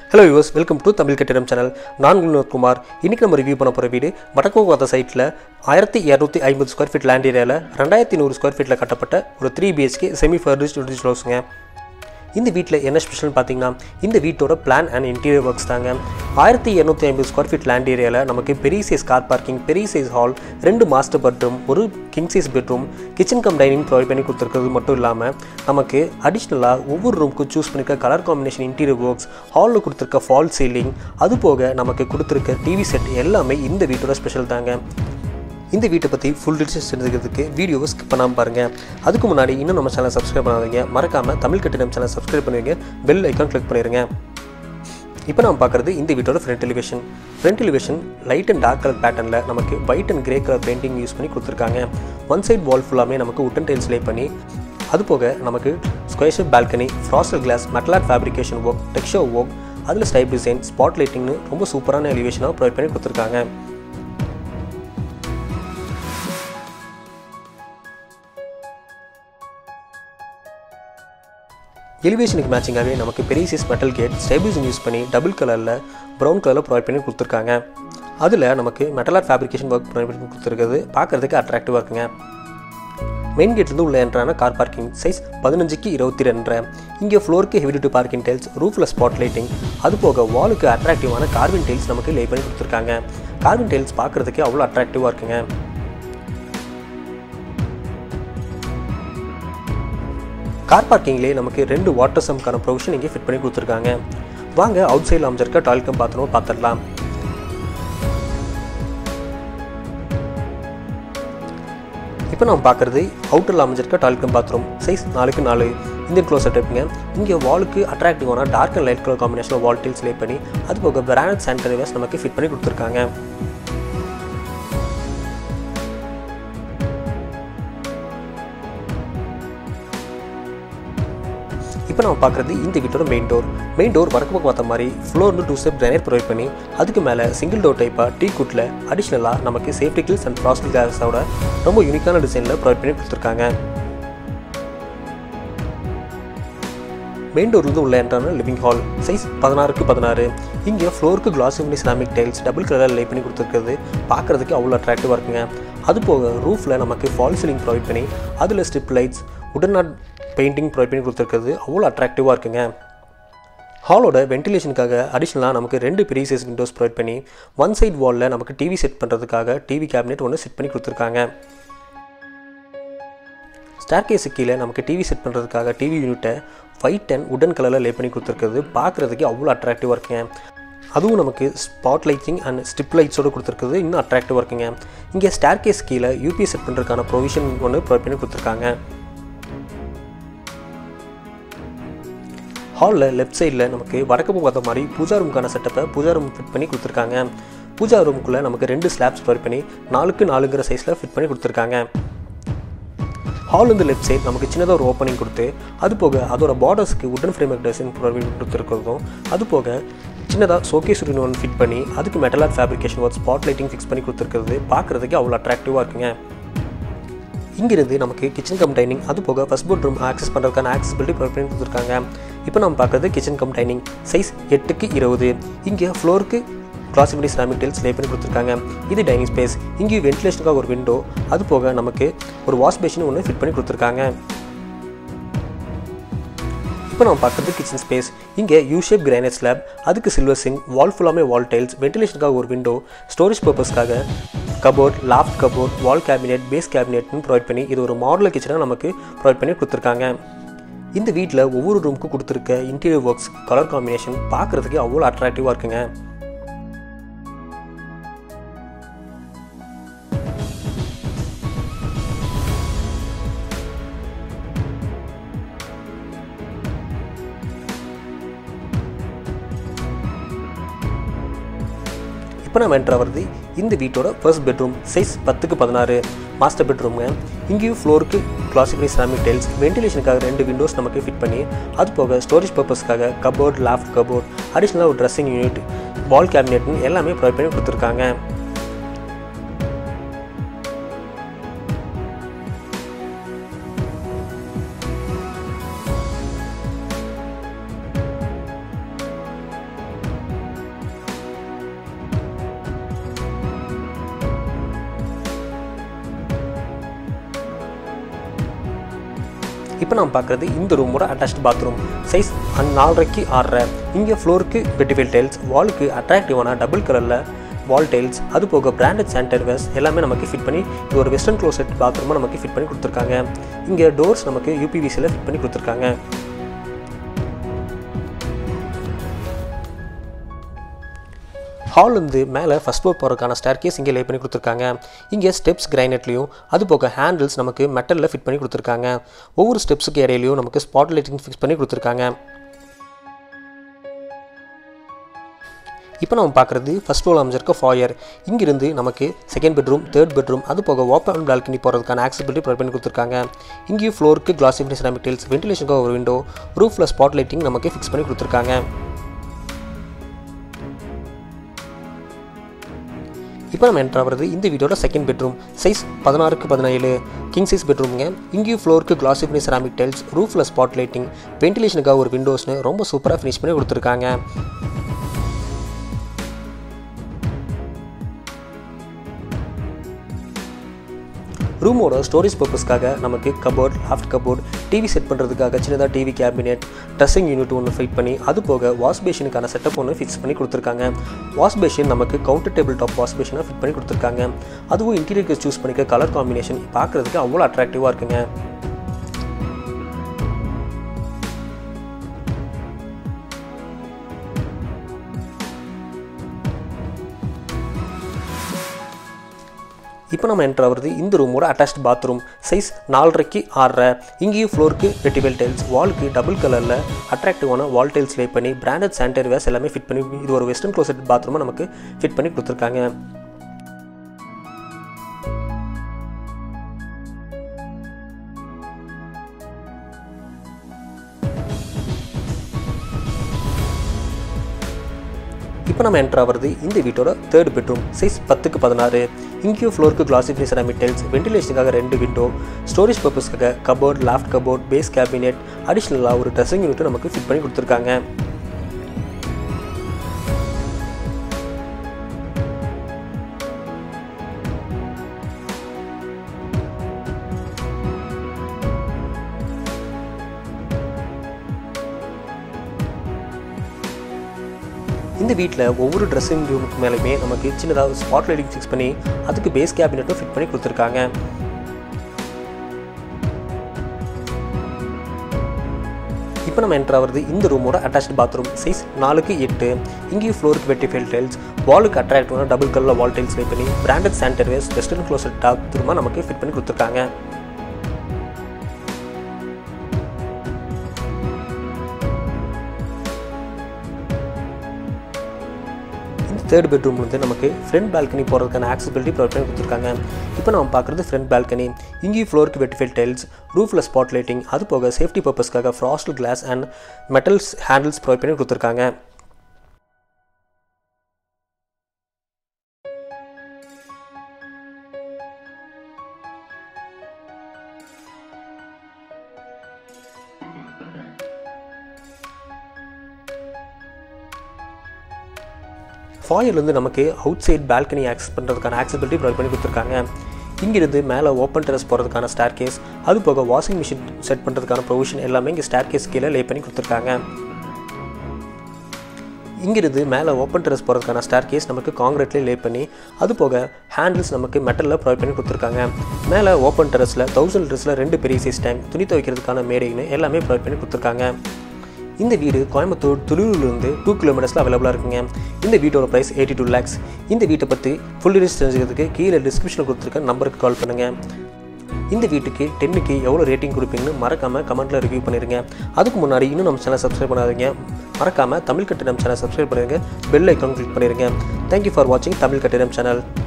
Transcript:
hello guys welcome to Tamil கட்டிடம் channel நான் உங்கள் குமார் இன்றைக்கி நம்ம ரிவ்யூ பண்ண போகிற வீடு வடக்கோவாத சைட்டில் ஆயிரத்தி இரநூத்தி ஐம்பது ஸ்கொயர் ஃபீட் லேண்ட் ஏரியாவில் ரெண்டாயிரத்தி நூறு ஸ்கொயர் ஃபீட்டில் கட்டப்பட்ட ஒரு த்ரீ பிஹெச்கே செமி ஃபர்னிஷ்ட் டுடிஷ் ஹவுஸுங்க இந்த வீட்டில் என்ன ஸ்பெஷல்னு பார்த்தீங்கன்னா இந்த வீட்டோட பிளான் அண்ட் இன்டீரியர் ஒர்க்ஸ் தாங்க ஆயிரத்தி இரநூத்தி ஐம்பது ஸ்கொயர் ஃபீட் லேண்ட் ஏரியாவில் நமக்கு பெரிய சைஸ் கார் பார்க்கிங் பெரிய சைஸ் ஹால் ரெண்டு மாஸ்டர் பெட்ரூம் ஒரு king size bedroom kitchen cum dining provide பண்ணி கொடுத்துருக்கிறது மட்டும் இல்லாமல் நமக்கு அடிஷ்னலாக ஒவ்வொரு ரூமுக்கும் சூஸ் பண்ணிருக்க கலர் காம்பினேஷன் இன்டீரியர் ஒர்க்ஸ் ஹாலில் கொடுத்துருக்க ஃபால் சீலிங் அது போக நமக்கு கொடுத்துருக்க டிவி செட் எல்லாமே இந்த வீட்டோட ஸ்பெஷல் தாங்க இந்த வீட்டை பற்றி ஃபுல் டீட்டெயில்ஸ் தெரிஞ்சுக்கிறதுக்கு வீடியோவை ஸ்கிப் பண்ணாமல் பாருங்கள் அதுக்கு முன்னாடி இன்னும் நம்ம சேனல் சப்ஸ்கிரைப் பண்ணாதீங்க மறக்காமல் தமிழ் கட்டிடம் சேனல் சப்ஸ்கிரைப் பண்ணுவீங்க பெல் ஐக்கான் கிளிக் பண்ணிடுங்க இப்போ நம்ம பார்க்குறது இந்த வீட்டோட front elevation front elevation light and dark colour பேட்டர்னில் நமக்கு white and grey colour painting use பண்ணி கொடுத்துருக்காங்க ஒன் சைட் வால் ஃபுல்லாமே நமக்கு உட்டன் டைல்ஸ் லே பண்ணி அது போக நமக்கு square shape balcony frosted glass மெட்டலாட் ஃபேப்ரிகேஷன் ஒர்க் டெக்ஸ்டர் ஒர்க் அதில் ஸ்டைப் டிசைன் ஸ்பாட் லைட்டிங்னு ரொம்ப சூப்பரான எலிவேஷனாக ப்ரொவைட் பண்ணி கொடுத்துருக்காங்க எலிவேஷனுக்கு மேட்சிங்காகவே நமக்கு பெரிய சைஸ் மெட்டல் கேட் ஸ்டேபிளிசன் யூஸ் பண்ணி டபுள் கலரில் ப்ரௌன் கலரில் ப்ரொவைட் பண்ணி கொடுத்துருக்காங்க அதில் நமக்கு மெட்டலார் ஃபேப்ரிகேஷன் ஒர்க் ப்ரொவைட் பண்ணி கொடுத்துருக்குது பார்க்குறதுக்கு அட்ராக்டிவாக இருக்குங்க மெயின் கேட்லேருந்து உள்ள என்ட்ரான கார் பார்க்கிங் சைஸ் பதினஞ்சுக்கு இருபத்தி ரெண்டு இங்கே ஃப்ளோருக்கு ஹெவி டியூட்டி பார்க்கிங் டைல்ஸ் ரூஃபில் ஸ்பாட் லைட்டிங் அது போக வாலுக்கு அட்ராக்டிவான கார்வின் டைல்ஸ் நமக்கு லே பண்ணி கொடுத்துருக்காங்க கார்வின் டைல்ஸ் பார்க்குறதுக்கு அவ்வளோ அட்ராக்டிவாக இருக்குங்க கார் பார்க்கிங்லேயே நமக்கு ரெண்டு வாட்டர் சம்க்கான ப்ரொவிஷன் இங்கே ஃபிட் பண்ணி கொடுத்துருக்காங்க வாங்க அவுட் சைடில் அமைஞ்சிருக்க டாய்லெட் பாத்ரூம் பார்த்துடலாம் இப்போ நம்ம பார்க்குறது அவுட்டரில் அமைஞ்சிருக்க டாய்லெட் பாத்ரூம் சைஸ் நாலுக்கு நாலு இந்தியன் க்ளோஸ் டைப்புங்க இங்கே வாலுக்கு அட்ராக்டிவான டார்க் அண்ட் லைட் கலர் காம்பினேஷனில் வால் டீல்ஸ் லே பண்ணி அது போக பிராண்டட் சானிடரிவேஸ் நமக்கு ஃபிட் பண்ணி கொடுத்துருக்காங்க இப்போ நம்ம பார்க்குறது இந்த வீட்டோட மெயின் டோர் மெயின் டோர் வடக்கு பக்கம் பார்த்த மாதிரி ஃப்ளோர்னு டூ ஸ்டெப் கிரானைட் ப்ரொவைட் பண்ணி அதுக்கு மேலே சிங்கிள் டோர் டைப்பாக டீ குட்டில் அடிஷ்னலாக நமக்கு சேஃப்டி கில்ஸ் அண்ட் ஃப்ராஸ்ட் கிளாஸோட ரொம்ப யூனிக்கான டிசைனில் ப்ரொவைட் பண்ணி கொடுத்துருக்காங்க மெயின் டோர்லேருந்து உள்ள என்ட்ரான லிவிங் ஹால் சைஸ் பதினாறுக்கு பதினாறு இங்கே ஃப்ளோருக்கு கிளாஸ் இஸ்லாமிக் டைல்ஸ் டபுள் கலரில் லே பண்ணி கொடுத்துருக்கிறது பார்க்குறதுக்கு அவ்வளோ அட்ராக்டிவாக இருக்குங்க அது போக ரூஃபில் நமக்கு ஃபால் சீலிங் ப்ரொவைட் பண்ணி அதில் ஸ்ட்ரிப் லைட்ஸ் உடன் நாட் பெயிண்டிங் ப்ரொவைட் பண்ணி கொடுத்துருக்கிறது அவ்வளோ அட்ராக்டிவாக இருக்குங்க ஹாலோட வென்டிலேஷனுக்காக அடிஷ்னலாக நமக்கு ரெண்டு பெரிய சைஸ் விண்டோஸ் ப்ரொவைட் பண்ணி ஒன் சைட் வாலில் நமக்கு டிவி செட் பண்ணுறதுக்காக டிவி கேபினெட் ஒன்று செட் பண்ணி கொடுத்துருக்காங்க ஸ்டார் கேஸு கீழே நமக்கு டிவி செட் பண்ணுறதுக்காக டிவி யூனிட்டை ஒயிட் அண்ட் உடன் கலரில் லே பண்ணி கொடுத்துருக்கிறது பார்க்குறதுக்கு அவ்வளோ அட்ராக்டிவாக இருக்குங்க அதுவும் நமக்கு ஸ்பாட் லைட்டிங் அண்ட் ஸ்டிப் லைட்ஸோடு கொடுத்துருக்குது இன்னும் அட்ராக்டிவாக இருக்குங்க இங்கே ஸ்டார் கேஸ் கீழே யூபிஎஸ் செட் பண்ணுறதுக்கான ப்ரொவிஷன் ஒன்று ப்ரொவைட் பண்ணி கொடுத்துருக்காங்க ஹாலில் லெஃப்ட் சைடில் நமக்கு வடக்கு பார்த்த மாதிரி பூஜா ரூமுக்கான செட்டப்பை பூஜா ரூம் ஃபிட் பண்ணி கொடுத்துருக்காங்க பூஜா ரூமுக்குள்ளே நமக்கு ரெண்டு ஸ்லாப்ஸ் ப்ரொவைட் பண்ணி நாலுக்கு நாலுங்கிற சைஸில் ஃபிட் பண்ணி கொடுத்துருக்காங்க ஹால் வந்து லெஃப்ட் சைட் நமக்கு சின்னதாக ஒரு ஓப்பனிங் கொடுத்து அது போக அதோட பார்டர்ஸ்க்கு உடன் ஃப்ரேம் டிசைன் ப்ரொவைட் கொடுத்துருக்கிறதும் அது போக சின்னதாக சோகேஸ் ஒன்று ஃபிட் பண்ணி அதுக்கு மெட்டலார் fabrication work spot lighting fix பண்ணி கொடுத்துருக்கிறது பார்க்குறதுக்கு அவ்வளோ அட்ராக்டிவாக இருக்குங்க இங்கிருந்து நமக்கு கிச்சன் கம் டைனிங் அது போக ஃபஸ்ட் பெட் ரூம் ஆக்சஸ் பண்ணுறதுக்கான ஆக்சசிபிலிட்டி ப்ரொவைட் பண்ணி கொடுத்துருக்காங்க இப்போ நம்ம பார்க்குறது கிச்சன் கம் டைனிங் சைஸ் எட்டுக்கு இருபது இங்கே ஃப்ளோருக்கு கிளாசிபிலிட்டி இஸ்லாமிக் டைல்ஸ் லே பண்ணி கொடுத்துருக்காங்க இது டைனிங் ஸ்பேஸ் இங்கே வென்டிலேஷனுக்காக ஒரு விண்டோ அது போக நமக்கு ஒரு வாஷ் பேஷன் ஒன்று ஃபிட் பண்ணி கொடுத்துருக்காங்க இப்போ நம்ம பார்க்குறது கிச்சன் ஸ்பேஸ் இங்கே யூ ஷேப் கிரானைட் ஸ்லாப் அதுக்கு சில்வர் சிங் வால் ஃபுல்லாமே வால் டைல்ஸ் வென்டிலேஷனுக்காக ஒரு விண்டோ ஸ்டோரேஜ் பர்பஸ்க்காக cupboard loft cupboard wall cabinet base கேபினெட்னு ப்ரொவைட் பண்ணி இது ஒரு மாடல் கிச்சனாக நமக்கு ப்ரொவைட் பண்ணி கொடுத்துருக்காங்க இந்த வீட்டில் ஒவ்வொரு ரூமுக்கும் கொடுத்துருக்க இன்டீரியர் ஒர்க்ஸ் கலர் காம்பினேஷன் பார்க்குறதுக்கு அவ்வளோ அட்ராக்டிவாக இருக்குங்க இப்போ நம்ம என்ட்ரு வருது இந்த வீட்டோட ஃபர்ஸ்ட் பெட்ரூம் சைஸ் பத்துக்கு பதினாறு மாஸ்டர் பெட்ரூம்ங்க இங்கேயும் ஃப்ளோருக்கு கிளாசிக்கல் இஸ்லாமிக் டைல்ஸ் வென்டிலேஷனுக்காக ரெண்டு விண்டோஸ் நமக்கு ஃபிட் பண்ணி அது போக ஸ்டோரேஜ் பர்பஸ்க்காக கபோர்ட் லாஃப்ட் கபோர்ட் அடிஷ்னலாக ஒரு ட்ரெஸ்ஸிங் யூனிட் வால் கேபினெட்னு எல்லாமே ப்ரொவைட் பண்ணி கொடுத்துருக்காங்க நம்ம பார்க்குறது இந்த ரூமோட அட்டாச்ட் பாத்ரூம் சைஸ் நாலரைக்கு ஆறரை இங்கே ஃப்ளோருக்கு வெட்டிஃபைல் டைல்ஸ் வாலுக்கு அட்ராக்டிவான டபுள் கலரில் வால் டைல்ஸ் அது போக பிராண்டட் சானிடரிவேர்ஸ் எல்லாமே நமக்கு ஃபிட் பண்ணி இது ஒரு வெஸ்டர்ன் க்ளோசெட் பாத்ரூமாக நமக்கு ஃபிட் பண்ணி கொடுத்துருக்காங்க இங்கே டோர்ஸ் நமக்கு யூபிவிசியில் ஃபிட் பண்ணி கொடுத்துருக்காங்க ஹால்லேருந்து மேலே ஃபஸ்ட் ஃப்ளோர் போகிறதுக்கான ஸ்டேர் கேஸ் இங்கே லே பண்ணி கொடுத்துருக்காங்க இங்கே ஸ்டெப்ஸ் கிரைனட்லையும் அது போக ஹேண்டில்ஸ் நமக்கு மெட்டலில் ஃபிட் பண்ணி கொடுத்துருக்காங்க ஒவ்வொரு ஸ்டெப்ஸுக்கு இடையிலையும் நமக்கு ஸ்பாட் லைட்டிங் ஃபிக்ஸ் பண்ணி கொடுத்துருக்காங்க இப்போ நம்ம பார்க்குறது ஃபஸ்ட் ஃப்ளோர் அமைஞ்சிருக்க ஃபாயர் இங்கிருந்து நமக்கு செகண்ட் பெட்ரூம் தேர்ட் பெட்ரூம் அது போக ஓப்பன் பால்கனி போகிறதுக்கான ஆக்சபிலிட்டி ப்ரொவைட் பண்ணி கொடுத்துருக்காங்க இங்கேயும் ஃப்ளோருக்கு கிளாஸ் ஃபினிஷ் டைல்ஸ் வென்டிலேஷனுக்காக ஒரு விண்டோ ரூஃபில் ஸ்பாட் லைட்டிங் நமக்கு ஃபிக்ஸ் பண்ணி கொடுத்துருக்காங்க இப்போ நம்ம என்ட்ரு ஆகிறது இந்த வீடியோட செகண்ட் பெட்ரூம் சைஸ் பதினாறுக்கு பதினேழு கிங் சைஸ் பெட்ரூமுங்க இங்கேயும் ஃப்ளோருக்கு கிளாஸ் ஃபினிஷ் செராமிக் டைல்ஸ் ரூஃபில் ஸ்பாட் லைட்டிங் வென்டிலேஷனுக்காக ஒரு விண்டோஸ்னு ரொம்ப சூப்பராக ஃபினிஷ் பண்ணி கொடுத்துருக்காங்க ரூமோட ஸ்டோரேஜ் பர்பஸ்க்காக நமக்கு cupboard loft cupboard TV set பண்ணுறதுக்காக சின்னதாக டிவி கேபினெட் ட்ரெஸ்ஸிங் யூனிட் ஒன்று ஃபிட் பண்ணி அது போக வாஷ் பேஷனுக்கான செட்டப் ஒன்று ஃபிக்ஸ் பண்ணி கொடுத்துருக்காங்க வாஷ் பேஷன் நமக்கு கவுண்டர் டேபிள் டாப் வாஷ் பேஷனாக ஃபிட் பண்ணி கொடுத்துருக்காங்க அதுவும் இன்டீரியருக்கு சூஸ் பண்ணிக்க கலர் காம்பினேஷன் பார்க்குறதுக்கு அவ்வளோ அட்ராக்டிவாக இருக்குங்க இப்போ நம்ம என்ட்ரு ஆகிறது இந்த ரூமோட அட்டாச்ட் பாத்ரூம் சைஸ் நாலரைக்கு ஆறரை இங்கேயும் ஃப்ளோருக்கு வெட்டிவெல் டைல்ஸ் வாலுக்கு டபுள் கலரில் அட்ராக்டிவான வால் டைல்ஸ் லே பண்ணி பிராண்டட் சானிடரி வேர்ஸ் எல்லாமே ஃபிட் பண்ணி இது ஒரு வெஸ்டர்ன் க்ளோசெட் பாத்ரூமாக நமக்கு ஃபிட் பண்ணி கொடுத்துருக்காங்க இப்போ நம்ம என்ட்ரு ஆகிறது இந்த வீட்டோட தேர்ட் பெட்ரூம் சைஸ் பத்துக்கு பதினாறு இங்கேயும் ஃப்ளோருக்கு கிளாசி ஃபினிஷ் செராமிக் டைல்ஸ் வென்டிலேஷனுக்காக ரெண்டு விண்டோ ஸ்டோரேஜ் பர்பஸ்க்காக cupboard loft cupboard base cabinet அடிஷ்னலாக ஒரு ட்ரெஸ்ஸிங் யூனிட் நமக்கு ஃபிட் பண்ணி கொடுத்துருக்காங்க இந்த வீட்டில் ஒவ்வொரு ட்ரெஸ்ஸிங் ரூமுக்கு மேலேயுமே நமக்கு சின்னதாக ஸ்பாட் லைட்டிங் ஃபிக்ஸ் பண்ணி அதுக்கு பேஸ் கேபினெட்டும் ஃபிட் பண்ணி கொடுத்துருக்காங்க இப்போ நம்ம என்ட்ரு ஆகிறது இந்த ரூமோட அட்டாச்ட் பாத்ரூம் சைஸ் நாலுக்கு எட்டு இங்கேயும் ஃப்ளோருக்கு வெட்டிஃபைல் டைல்ஸ் வாலுக்கு அட்ராக்டிவான டபுள் கலரில் வால் டைல்ஸ் லே பண்ணி பிராண்டட் சானிடரிவேஸ் வெஸ்டர்ன் க்ளோசட் பாத்ரூமாக நமக்கு ஃபிட் பண்ணி கொடுத்துருக்காங்க தேர்ட் பெட்ரூம் வந்து நமக்கு ஃப்ரண்ட் பால்கனி போகிறதுக்கான ஆக்சபிலிட்டி ப்ரொவைட் பண்ணி கொடுத்துருக்காங்க இப்போ நம்ம பார்க்குறது ஃப்ரண்ட் பால்கனி இங்கேயும் ஃப்ளோருக்கு வெட்டிஃபைல் டைல்ஸ் ரூஃபில் ஸ்பாட் லைட்டிங் அது போக சேஃப்டி பர்பஸ்க்காக frost glass and metals handles provide பண்ணி கொடுத்துருக்காங்க ஃபாயர்லேருந்து நமக்கு அவுட் சைட் பால்கனி ஆக்சஸ் பண்ணுறதுக்கான ஆக்சபிலிட்டி ப்ரொவைட் பண்ணி கொடுத்துருக்காங்க இங்கிருந்து மேலே ஓப்பன் டெரஸ் போகிறதுக்கான ஸ்டார் கேஸ் அது போக வாஷிங் மிஷின் செட் பண்ணுறதுக்கான ப்ரொவிஷன் எல்லாமே இங்கே ஸ்டார் கேஸ் கீழே லே பண்ணி கொடுத்துருக்காங்க இங்கிருந்து மேலே ஓப்பன் டெரஸ் போகிறதுக்கான ஸ்டார் கேஸ் நமக்கு காங்கிரீட்லேயே லே பண்ணி அது போக ஹேண்டில்ஸ் நமக்கு மெட்டலில் ப்ரொவைட் பண்ணி கொடுத்துருக்காங்க மேலே ஓப்பன் டெரஸில் தௌசண்ட் லிட்டர்ஸில் ரெண்டு பெரிய சைஸ் டேங்க் துணி துவைக்கிறதுக்கான மேடைன்னு எல்லாமே ப்ரொவைட் பண்ணி கொடுத்துருக்காங்க இந்த வீடு கோயம்புத்தூர் துளூரிலிருந்து டூ கிலோமீட்டர்ஸில் அவைலபிளாக இருக்குங்க இந்த வீட்டோட ப்ரைஸ் எயிட்டி டூ லேக்ஸ் இந்த வீட்டை பற்றி ஃபுல் டீடைல்ஸ் தெரிஞ்சுக்கிறதுக்கு கீழே டிஸ்கிரிப்ஷனில் கொடுத்துருக்க நம்பருக்கு கால் பண்ணுங்கள் இந்த வீட்டுக்கு டென்னுக்கு எவ்வளோ ரேட்டிங் கொடுப்பீங்கன்னு மறக்காமல் கமெண்ட்டில் ரிவ்யூ பண்ணிடுங்க அதுக்கு முன்னாடி இன்னும் நம்ம சேனல் சப்ஸ்கிரைப் பண்ணாதீங்க மறக்காமல் தமிழ் கட்டிடம் சேனல் சப்ஸ்கிரைப் பண்ணிடுங்க பெல் ஐக்கான் கிளிக் பண்ணிடுங்க தேங்க்யூ ஃபார் வாட்சிங் தமிழ் கட்டிடம் சேனல்